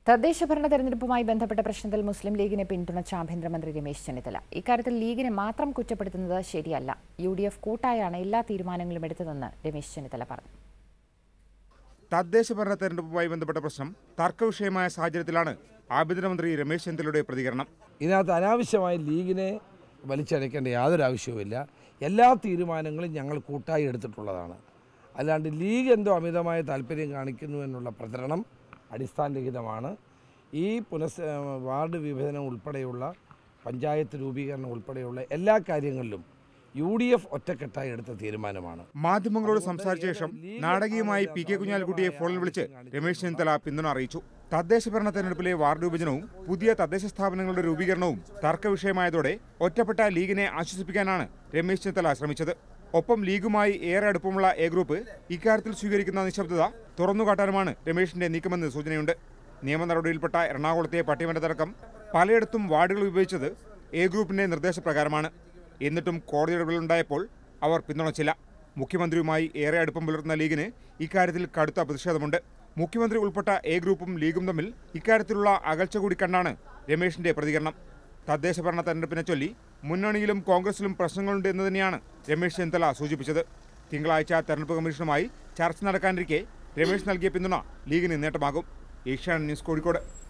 തദ്ദേശ ഭരണ തെരഞ്ഞെടുപ്പുമായി ബന്ധപ്പെട്ട പ്രശ്നത്തിൽ മുസ്ലിം ലീഗിനെ പിന്തുണച്ച ആഭ്യന്തരമന്ത്രി രമേശ് ചെന്നിത്തല ഇക്കാര്യത്തിൽ ലീഗിനെ മാത്രം കുറ്റപ്പെടുത്തുന്നത് ശരിയല്ല യു ഡി എഫ് കൂട്ടായാണ് എല്ലാ തീരുമാനങ്ങളും എടുത്തതെന്ന് രമേശ് ചെന്നിത്തല പറഞ്ഞു തദ്ദേശ ഭരണ തെരഞ്ഞെടുപ്പുമായി ബന്ധപ്പെട്ട പ്രശ്നം തർക്കവിഷയമായ സാഹചര്യത്തിലാണ് ആഭ്യന്തരമന്ത്രി രമേശ് ചെന്നിത്തലയുടെ പ്രതികരണം ഇതിനകത്ത് അനാവശ്യമായി ലീഗിനെ വലിച്ചടയ്ക്കേണ്ട യാതൊരു ആവശ്യവുമില്ല എല്ലാ തീരുമാനങ്ങളും ഞങ്ങൾ കൂട്ടായി എടുത്തിട്ടുള്ളതാണ് അല്ലാണ്ട് ലീഗ് എന്തോ അമിതമായ താല്പര്യം കാണിക്കുന്നു എന്നുള്ള പ്രചരണം അടിസ്ഥാനരഹിതമാണ് ഈ പുനഃസ് വാർഡ് വിഭജനം ഉൾപ്പെടെയുള്ള പഞ്ചായത്ത് രൂപീകരണം ഉൾപ്പെടെയുള്ള എല്ലാ കാര്യങ്ങളിലും യു ഡി എഫ് ഒറ്റക്കെട്ടായി എടുത്ത തീരുമാനമാണ് മാധ്യമങ്ങളോട് സംസാരിച്ച ശേഷം നാടകീയമായി പി കെ കുഞ്ഞാലിക്കുട്ടിയെ ഫോണിൽ വിളിച്ച് രമേശ് ചെന്നിത്തല പിന്തുണ അറിയിച്ചു തദ്ദേശ ഭരണ തെരഞ്ഞെടുപ്പിലെ വാർഡ് വിഭജനവും പുതിയ തദ്ദേശ സ്ഥാപനങ്ങളുടെ രൂപീകരണവും തർക്കവിഷയമായതോടെ ഒറ്റപ്പെട്ട ലീഗിനെ ആശ്വസിപ്പിക്കാനാണ് രമേശ് ചെന്നിത്തല ശ്രമിച്ചത് ഒപ്പം ലീഗുമായി ഏറെ അടുപ്പമുള്ള എ ഗ്രൂപ്പ് ഇക്കാര്യത്തിൽ സ്വീകരിക്കുന്ന നിശബ്ദത തുറന്നുകാട്ടാനുമാണ് രമേശിന്റെ നീക്കമെന്ന് സൂചനയുണ്ട് നിയമ നടപടിയിൽപ്പെട്ട എറണാകുളത്തെ പട്ടിമരത്തടക്കം പലയിടത്തും വാർഡുകൾ വിഭജിച്ചത് എ ഗ്രൂപ്പിന്റെ നിർദ്ദേശപ്രകാരമാണ് എന്നിട്ടും കോടതി ഇടപെടലുണ്ടായപ്പോൾ അവർ പിന്തുണച്ചില്ല മുഖ്യമന്ത്രിയുമായി ഏറെ അടുപ്പം പുലർത്തുന്ന ലീഗിന് ഇക്കാര്യത്തിൽ കടുത്ത പ്രതിഷേധമുണ്ട് മുഖ്യമന്ത്രി ഉൾപ്പെട്ട എ ഗ്രൂപ്പും ലീഗും തമ്മിൽ ഇക്കാര്യത്തിലുള്ള അകൽച്ച കൂടി കണ്ടാണ് രമേശിന്റെ പ്രതികരണം തദ്ദേശ ഭരണ തെരഞ്ഞെടുപ്പിനെ ചൊല്ലി മുന്നണിയിലും കോൺഗ്രസിലും പ്രശ്നങ്ങളുണ്ട് എന്ന് തന്നെയാണ് രമേശ് ചെന്നിത്തല സൂചിപ്പിച്ചത് തിങ്കളാഴ്ച തെരഞ്ഞെടുപ്പ് കമ്മീഷനുമായി ചർച്ച നടക്കാനിരിക്കെ രമേശ് നൽകിയ പിന്തുണ ലീഗിന് നേട്ടമാകും ഏഷ്യാനെറ്റ് ന്യൂസ് കോഴിക്കോട്